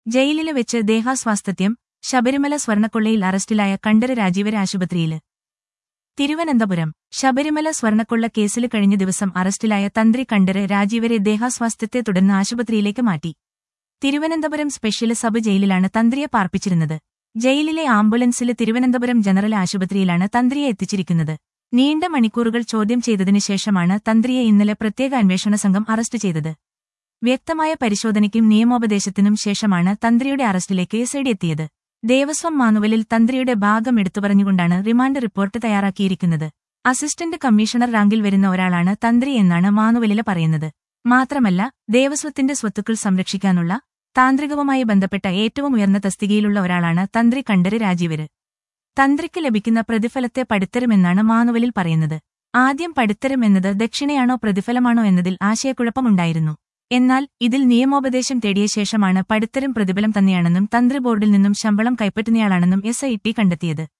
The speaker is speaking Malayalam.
ജയിലില് വെച്ച് ദേഹാസ്വാസ്ഥ്യം ശബരിമല സ്വർണക്കൊള്ളയിൽ അറസ്റ്റിലായ കണ്ഠര രാജീവര ആശുപത്രിയില് തിരുവനന്തപുരം ശബരിമല സ്വർണക്കൊള്ള കേസിൽ കഴിഞ്ഞ ദിവസം അറസ്റ്റിലായ തന്ത്രി കണ്ഠര് രാജീവരെ ദേഹാസ്വാസ്ഥ്യത്തെ തുടർന്ന് ആശുപത്രിയിലേക്ക് മാറ്റി തിരുവനന്തപുരം സ്പെഷ്യൽ സബ് ജയിലിലാണ് തന്ത്രിയെ പാർപ്പിച്ചിരുന്നത് ജയിലിലെ ആംബുലൻസില് തിരുവനന്തപുരം ജനറൽ ആശുപത്രിയിലാണ് തന്ത്രിയെ എത്തിച്ചിരിക്കുന്നത് നീണ്ട മണിക്കൂറുകൾ ചോദ്യം ചെയ്തതിനു ശേഷമാണ് തന്ത്രിയെ ഇന്നലെ പ്രത്യേക അന്വേഷണ സംഘം അറസ്റ്റ് ചെയ്തത് വ്യക്തമായ പരിശോധനയ്ക്കും നിയമോപദേശത്തിനും ശേഷമാണ് തന്ത്രിയുടെ അറസ്റ്റിലേക്ക് എസ്ഐഡി എത്തിയത് ദേവസ്വം മാനുവലിൽ തന്ത്രിയുടെ ഭാഗം എടുത്തുപറഞ്ഞുകൊണ്ടാണ് റിമാൻഡ് റിപ്പോർട്ട് തയ്യാറാക്കിയിരിക്കുന്നത് അസിസ്റ്റന്റ് കമ്മീഷണർ റാങ്കിൽ വരുന്ന ഒരാളാണ് തന്ത്രി എന്നാണ് മാനുവലില് പറയുന്നത് മാത്രമല്ല ദേവസ്വത്തിന്റെ സ്വത്തുക്കൾ സംരക്ഷിക്കാനുള്ള താന്ത്രികവുമായി ബന്ധപ്പെട്ട ഏറ്റവും ഉയർന്ന തസ്തികയിലുള്ള ഒരാളാണ് തന്ത്രി കണ്ഠര് രാജീവര് തന്ത്രിക്ക് ലഭിക്കുന്ന പ്രതിഫലത്തെ പടുത്തരുമെന്നാണ് മാനുവലിൽ പറയുന്നത് ആദ്യം പടുത്തരം എന്നത് ദക്ഷിണയാണോ പ്രതിഫലമാണോ എന്നതിൽ ആശയക്കുഴപ്പമുണ്ടായിരുന്നു എന്നാൽ ഇതിൽ നിയമോപദേശം തേടിയ ശേഷമാണ് പടുത്തരം പ്രതിഫലം തന്നെയാണെന്നും തന്ത്രി ബോർഡിൽ നിന്നും ശമ്പളം കൈപ്പറ്റുന്നയാളാണെന്നും എസ് ഐ ടി കണ്ടെത്തിയത്